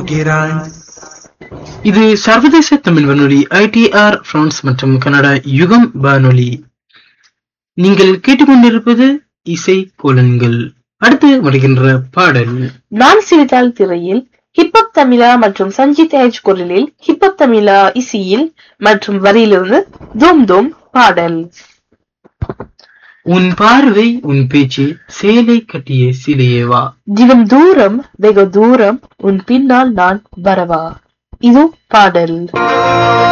போகிறாய் இது சர்வதேச தமிழ் வானொலி ஐடிஆர் பிரான்ஸ் மற்றும் கனடா யுகம் வானொலி நீங்கள் கேட்டுக்கொண்டிருப்பது இசை கோலன்கள் அடுத்து வருகின்ற பாடல் நான் சிரித்தால் திரையில் ஹிப்ஹப் தமிழா மற்றும் சஞ்சித் ஏஜ் குரலில் ஹிப்ஹப் தமிழா இசையில் மற்றும் வரியிலிருந்து தூம் தூம் பாடல் உன் பார்வை உன் பேச்சு சேலை கட்டிய சிலையேவா தினம் தூரம் வெகு தூரம் உன் பின்னால் நான் வரவா இது பாடல்